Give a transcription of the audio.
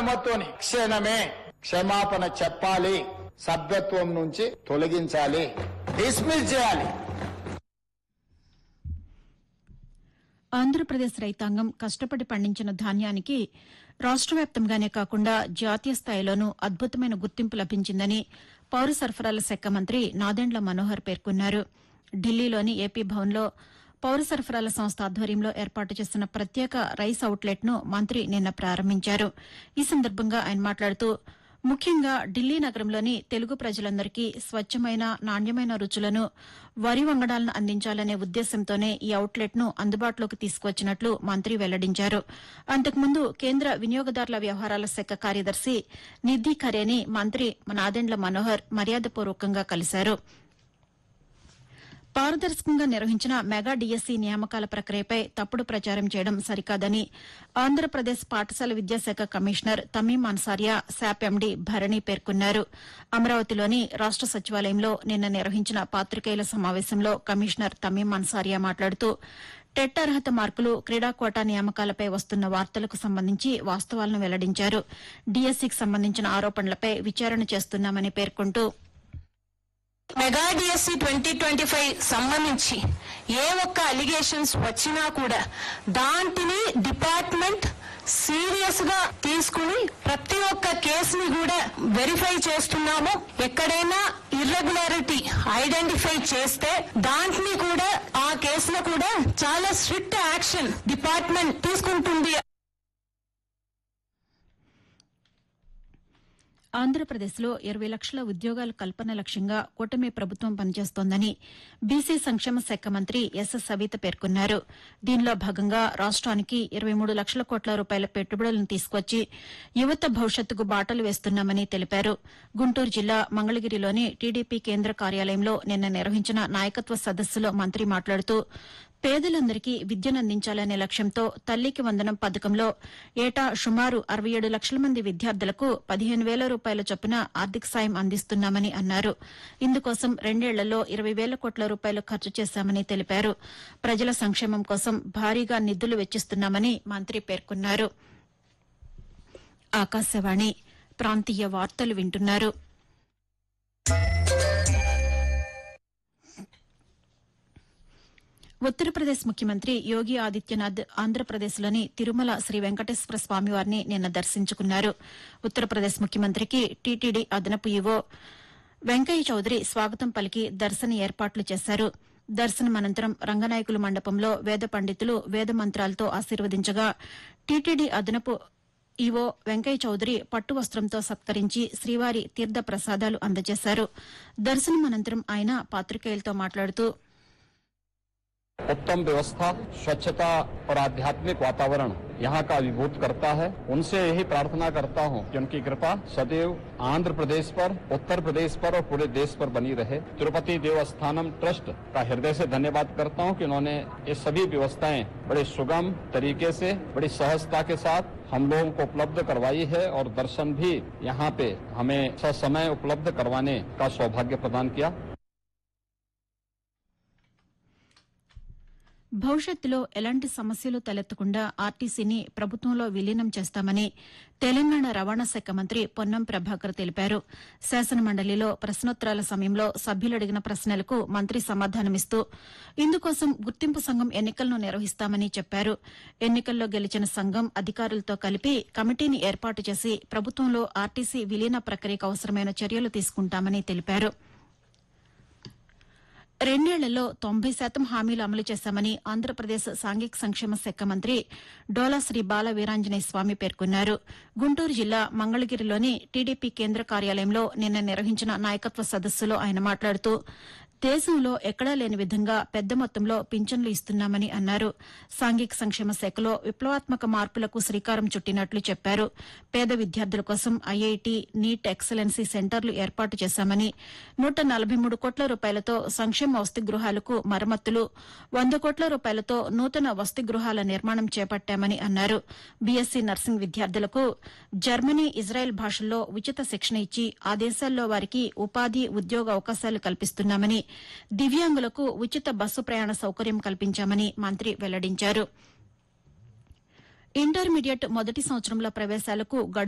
చిరునామాతోని క్షణమే క్షమాపణ చెప్పాలి సభ్యత్వం నుంచి తొలగించాలి డిస్మిస్ చేయాలి ఆంధ్రప్రదేశ్ రైతాంగం కష్టపడి పండించిన ధాన్యానికి రాష్ట వ్యాప్తంగానే కాకుండా జాతీయ స్థాయిలోనూ అద్భుతమైన గుర్తింపు లభించిందని పౌర సరఫరాల శాఖ మంత్రి నాదెండ్ల మనోహర్ పేర్కొన్నారు ఢిల్లీలోని ఏపీ భవన్లో పౌర సరఫరాల సంస్థ ఆధ్వర్యంలో ఏర్పాటు చేసిన ప్రత్యేక రైస్ అవుట్లెట్ను మంత్రి నిన్న ప్రారంభించారు ఈ సందర్భంగా ఆయన మాట్లాడుతూ ముఖ్యంగా ఢిల్లీ నగరంలోని తెలుగు ప్రజలందరికీ స్వచ్ఛమైన నాణ్యమైన రుచులను వరి వంగడాలను అందించాలనే ఉద్దేశంతోనే ఈ అవుట్లెట్ను అందుబాటులోకి తీసుకువచ్చినట్లు మంత్రి వెల్లడించారు అంతకుముందు కేంద్ర వినియోగదారుల వ్యవహారాల శాఖ కార్యదర్శి నిధి ఖరేని మంత్రి నాదెండ్ల మనోహర్ మర్యాదపూర్వకంగా కలిశారు పారదర్శకంగా నిర్వహించిన మెగా డీఎస్సీ నియామకాల ప్రక్రియపై తప్పుడు ప్రచారం చేయడం సరికాదని ఆంధ్రప్రదేశ్ పాఠశాల విద్యాశాఖ commissioner Thameem Ansariya SAAP MD Bharani పేర్కొన్నారు అమరావతిలోని రాష్ట సచివాలయంలో నిన్న నిర్వహించిన పాతికేయుల సమావేశంలో కమిషనర్ తమీం అన్సారియా మాట్లాడుతూ టెట్ అర్హత మార్కులు క్రీడా కోటా నియామకాలపై వస్తున్న వార్తలకు సంబంధించి వాస్తవాలను వెల్లడించారు డీఎస్సీకి సంబంధించిన ఆరోపణలపై విచారణ చేస్తున్నామని పేర్కొంటూ mega DSC twenty twenty five సంబంధించి ఏ ఒక్క అలిగేషన్స్ వచ్చినా కూడా దాంటిని డిపార్ట్మెంట్ సీరియస్ గా తీసుకుని ప్రతి ఒక్క కేసుని కూడా వెరిఫై చేస్తున్నాము ఎక్కడైనా ఇర్రెగ్యులారిటీ ఐడెంటిఫై చేస్తే దాంట్ని కూడా ఆ కేసులో కూడా చాలా స్ట్రిక్ట్ యాక్షన్ డిపార్ట్మెంట్ తీసుకుంటుంది ఆంధ్రప్రదేశ్లో ఇరవై లక్షల ఉద్యోగాల కల్పన లక్ష్యంగా కూటమి ప్రభుత్వం పనిచేస్తోందని బీసీ సంక్షేమ శాఖ మంత్రి ఎస్ఎస్ సవిత పేర్కొన్నారు దీనిలో భాగంగా రాష్ట్రానికి ఇరవై మూడు లక్షల కోట్ల రూపాయల పెట్టుబడులను తీసుకొచ్చి యువత భవిష్యత్తుకు బాటలు వేస్తున్నామని తెలిపారు గుంటూరు జిల్లా మంగళగిరిలోని టీడీపీ కేంద్ర కార్యాలయంలో నిన్న నిర్వహించిన నాయకత్వ సదస్సులో మంత్రి మాట్లాడుతూ పేదలందరికీ విద్యనందించాలనే లక్ష్యంతో తల్లికి వందనం పథకంలో ఏటా సుమారు అరవై ఏడు లక్షల మంది విద్యార్థులకు పదిహేను వేల రూపాయల చొప్పున ఆర్థిక సాయం అందిస్తున్నామని అన్నారు ఇందుకోసం రెండేళ్లలో ఇరవై వేల కోట్ల రూపాయలు ఖర్చు చేశామని తెలిపారు ప్రజల సంక్షేమం కోసం భారీగా నిధులు వెచ్చిస్తున్నామని మంత్రి పేర్కొన్నారు ఆకాశవాణి ప్రాంతీయ వార్తలు వింటున్నారు ఉత్తరప్రదేశ్ ముఖ్యమంత్రి యోగి ఆదిత్యనాథ్ ఆంధ్రప్రదేశ్లోని తిరుమల శ్రీ వెంకటేశ్వర స్వామివారిని నిన్న దర్శించుకున్నారు ఉత్తరప్రదేశ్ ముఖ్యమంత్రికి టీటీడీ అదనపు ఈవో వెంకయ్య చౌదరి స్వాగతం పలికి దర్శన ఏర్పాట్లు చేశారు దర్శనం అనంతరం రంగనాయకుల మండపంలో వేద పండితులు వేద మంత్రాలతో ఆశీర్వదించగా టీటీడీ అదనపు ఈవో వెంకయ్య చౌదరి పట్టు వస్త్రంతో సత్కరించి శ్రీవారి తీర్థ ప్రసాదాలు అందజేశారు దర్శనం అనంతరం ఆయన పాతికేయులతో మాట్లాడుతూ उत्तम व्यवस्था स्वच्छता और आध्यात्मिक वातावरण यहाँ का अभिभूत करता है उनसे यही प्रार्थना करता हूँ कि उनकी कृपा सदैव आंध्र प्रदेश पर उत्तर प्रदेश पर और पूरे देश पर बनी रहे तिरुपति देवस्थानम ट्रस्ट का हृदय से धन्यवाद करता हूँ कि उन्होंने ये सभी व्यवस्थाएं बड़े सुगम तरीके से बड़ी सहजता के साथ हम लोगों को उपलब्ध करवाई है और दर्शन भी यहाँ पे हमें ससमय उपलब्ध करवाने का सौभाग्य प्रदान किया భవిష్యత్తులో ఎలాంటి సమస్యలు తలెత్తకుండా ఆర్టీసీని ప్రభుత్వంలో విలీనం చేస్తామని తెలంగాణ రవాణా శాఖ మంత్రి పొన్నం ప్రభాకర్ తెలిపారు శాసనమండలిలో ప్రశ్నోత్తరాల సమయంలో సభ్యులు అడిగిన ప్రశ్నలకు మంత్రి సమాధానమిస్తూ ఇందుకోసం గుర్తింపు సంఘం ఎన్నికలను నిర్వహిస్తామని చెప్పారు ఎన్నికల్లో గెలిచిన సంఘం అధికారులతో కలిపి కమిటీని ఏర్పాటు చేసి ప్రభుత్వంలో ఆర్టీసీ విలీన ప్రక్రియకు అవసరమైన చర్యలు తీసుకుంటామని తెలిపారు రెండేళ్లలో తొంభై శాతం హామీలు అమలు చేశామని ఆంధ్రప్రదేశ్ సాంఘిక సంక్షేమ శాఖ మంత్రి డోలా శ్రీ బాల వీరాంజనేయ స్వామి పేర్కొన్నారు గుంటూరు జిల్లా మంగళగిరిలోని టీడీపీ కేంద్ర కార్యాలయంలో నిన్న నిర్వహించిన నాయకత్వ సదస్సులో ఆయన మాట్లాడుతూ దేశంలో ఎక్కడా లేని విధంగా పెద్ద మొత్తంలో పింఛన్లు ఇస్తున్నామని అన్నారు సాంఘిక సంక్షేమ శాఖలో విప్లవాత్మక మార్పులకు శ్రీకారం చుట్టినట్లు చెప్పారు పేద విద్యార్థుల కోసం ఐఐటి నీట్ ఎక్సలెన్సీ సెంటర్లు ఏర్పాటు చేశామని నూట నలభై మూడు కోట్ల రూపాయలతో సంక్షేమ వసతి గృహాలకు మరమ్మతులు వంద కోట్ల రూపాయలతో నూతన వసతి గృహాల నిర్మాణం చేపట్టామని అన్నారు బీఎస్సీ నర్సింగ్ విద్యార్థులకు జర్మనీ ఇజ్రాయెల్ భాషల్లో ఉచిత శిక్షణ ఇచ్చి ఆ దేశాల్లో వారికి ఉపాధి ఉద్యోగ అవకాశాలు కల్పిస్తున్నామని దివ్యాంగులకు ఉచిత బస్సు ప్రయాణ సౌకర్యం కల్పించామని మంత్రి వెల్లడించారు ఇంటర్మీడియట్ మొదటి సంవత్సరంలో ప్రవేశాలకు గడువు